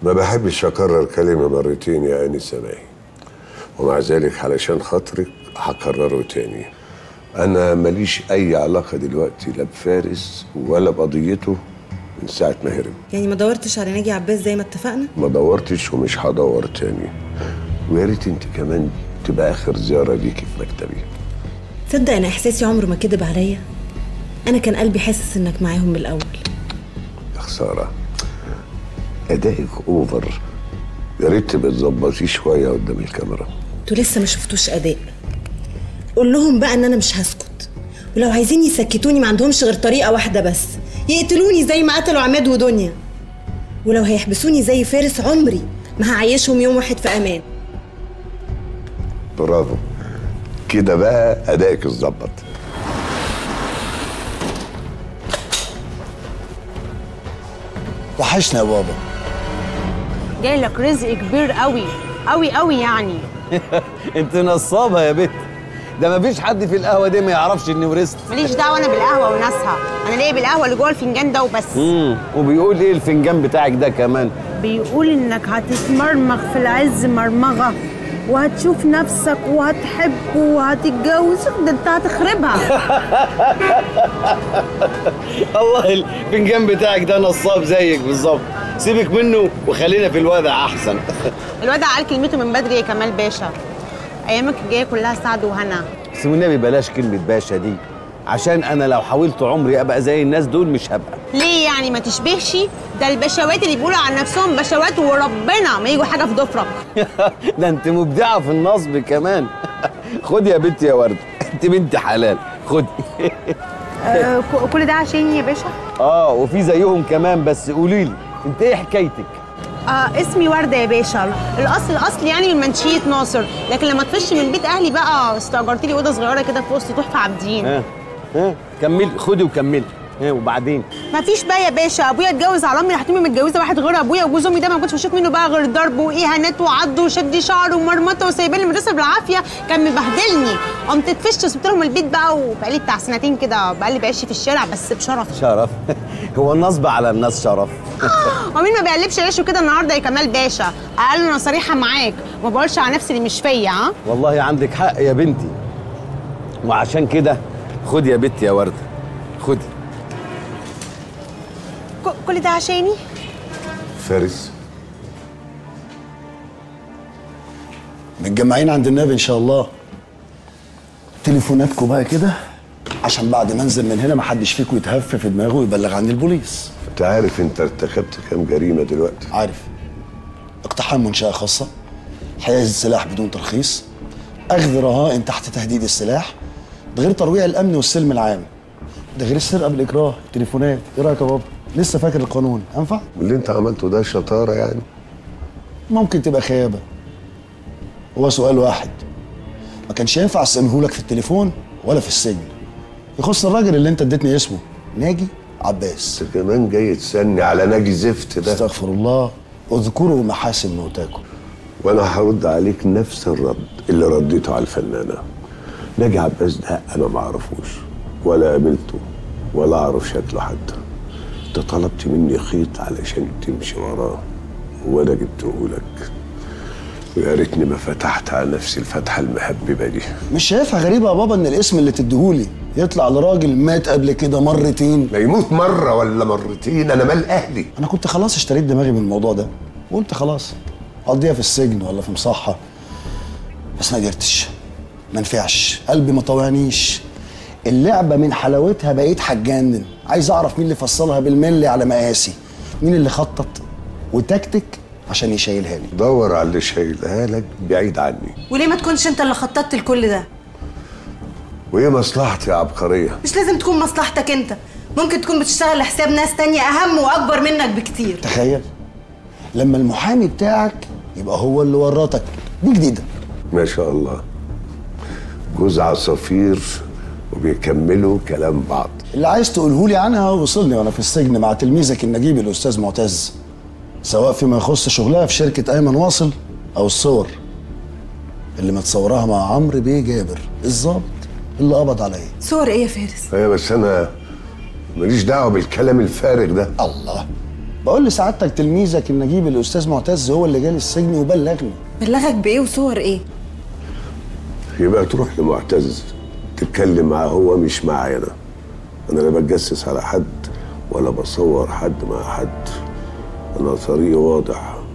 ما بحبش اكرر كلمه مرتين يا انسه ماهي ومع ذلك علشان خاطرك هكرره تاني انا ماليش اي علاقه دلوقتي لا بفارس ولا بقضيته من ساعه ما هرب يعني ما دورتش على ناجي عباس زي ما اتفقنا ما دورتش ومش هدور تاني ويا ريت انت كمان تبقى اخر زياره ليكي في مكتبي تصدق انا احساسي عمره ما كدب عليا انا كان قلبي حاسس انك معاهم من الاول يا خساره ادائك اوفر يا ريت تبقى تظبطيه شويه قدام الكاميرا انتوا لسه ما شفتوش اداء قول لهم بقى ان انا مش هسكت ولو عايزين يسكتوني ما عندهمش غير طريقه واحده بس يقتلوني زي ما قتلوا عماد ودنيا ولو هيحبسوني زي فارس عمري ما هعيشهم يوم واحد في امان برافو كده بقى ادائك اتظبط وحشنا يا بابا جاي لك رزق كبير قوي قوي قوي يعني انت نصابه يا بت ده مفيش حد في القهوه دي ما يعرفش اني ورثت ماليش دعوه انا بالقهوه وناسها انا ليا بالقهوه اللي جوه الفنجان ده وبس امم وبيقول ايه الفنجان بتاعك ده كمان بيقول انك هتتمرمغ في العز مرمغه وهتشوف نفسك وهتحب وهتتجوز ده انت هتخربها الله الفنجان بتاعك ده نصاب زيك بالظبط سيبك منه وخلينا في الوضع احسن الواد قال كلمته من بدري يا كمال باشا ايامك الجايه كلها سعد وهنا بس والنبي بلاش كلمه باشا دي عشان انا لو حاولت عمري ابقى زي الناس دول مش هبقى ليه يعني ما تشبهش ده البشوات اللي بيقولوا عن نفسهم بشوات وربنا ما يجوا حاجه في ضفرك ده انت مبدعه في النصب كمان خد يا بنتي يا ورد انت بنت حلال خدي آه ك- كل ده عشان يا باشا اه وفي زيهم كمان بس قولي لي انت ايه حكايتك آه اسمي وردة يا باشا الأصل الأصل يعني من منشية ناصر لكن لما تفش من بيت أهلي بقى استأجرت لي أوضة صغيرة كده في وسط تحفة عابدين ها ها كملي خدي وكملي ها وبعدين مفيش بقى يا باشا ابويا اتجوز على امي راحت امي متجوزه واحد غير ابويا وجوز امي ده ما كنتش بشوف منه بقى غير ضرب واهانات وعض وشد شعر ومرمطه وسايباني المدرسه بالعافيه كان مبهدلني قمت اتفشت وسبت لهم البيت بقى وبقالي بتاع سنتين كده بقلب عيشي في الشارع بس بشرف شرف هو النصب على الناس شرف ومين ما بيقلبش عيشه كده النهارده يا كمال باشا قال انا صريحه معاك وما بقولش على نفسي اللي مش فيا ها والله عندك حق يا بنتي وعشان كده خدي يا بنتي يا ورده خدي ك- كل ده عشاني فارس متجمعين عند النبي ان شاء الله تليفوناتكم بقى كده عشان بعد ما انزل من هنا ما حدش فيكم يتهف في دماغه ويبلغ عن البوليس انت عارف انت ارتكبت كام جريمه دلوقتي عارف اقتحام منشأة خاصة حيازة سلاح بدون ترخيص أخذ رهائن تحت تهديد السلاح ده غير ترويع الأمن والسلم العام ده غير السرقة بالإكراه التليفونات إيه رأيك يا بابا؟ لسه فاكر القانون أنفع؟ واللي انت عملته ده شطاره يعني ممكن تبقى خيابة هو سؤال واحد ما كانش ينفع اسمهولك في التليفون ولا في السجن يخص الراجل اللي انت اديتني اسمه ناجي عباس انت كمان جاي تسني على ناجي زفت ده استغفر الله اذكروا محاسن موتاكم وانا هرد عليك نفس الرد اللي رديته على الفنانه ناجي عباس ده انا ما اعرفوش ولا قابلته ولا اعرف شكله حتى انت طلبت مني خيط علشان تمشي وراه وانا جبته لك ويا ريتني ما فتحت على نفسي الفتحه المهببه دي مش شايفها غريبة يا بابا ان الاسم اللي تديهولي يطلع لراجل مات قبل كده مرتين لا يموت مره ولا مرتين انا مال اهلي انا كنت خلاص اشتريت دماغي من الموضوع ده وقلت خلاص اقضيها في السجن ولا في مصحة بس ما قدرتش ما نفعش قلبي ما طوعنيش اللعبة من حلاوتها بقيت هتجنن عايز اعرف مين اللي فصلها بالملي على مقاسي مين اللي خطط وتكتك عشان يشيلها لي دور على اللي شايلها لك بعيد عني وليه ما تكونش انت اللي خططت لكل ده وايه مصلحتي يا عبقريه مش لازم تكون مصلحتك انت ممكن تكون بتشتغل لحساب ناس تانية اهم واكبر منك بكتير تخيل لما المحامي بتاعك يبقى هو اللي ورطك دي جديدة ما شاء الله جوز عصافير وبيكملوا كلام بعض اللي عايز تقوله لي عنها وصلني وانا في السجن مع تلميذك النجيب الاستاذ معتز سواء فيما يخص شغلها في شركه ايمن واصل او الصور اللي متصورها مع عمرو بيه جابر الظابط اللي قبض عليا صور ايه يا فارس ايوه بس انا ماليش دعوه بالكلام الفارغ ده الله بقول لسعادتك تلميذك النجيب الاستاذ معتز هو اللي جالي السجن وبلغني بلغك بايه وصور ايه يبقى تروح لمعتز تتكلم معاه هو مش معايا انا انا لا بتجسس على حد ولا بصور حد مع حد انا طريقي واضح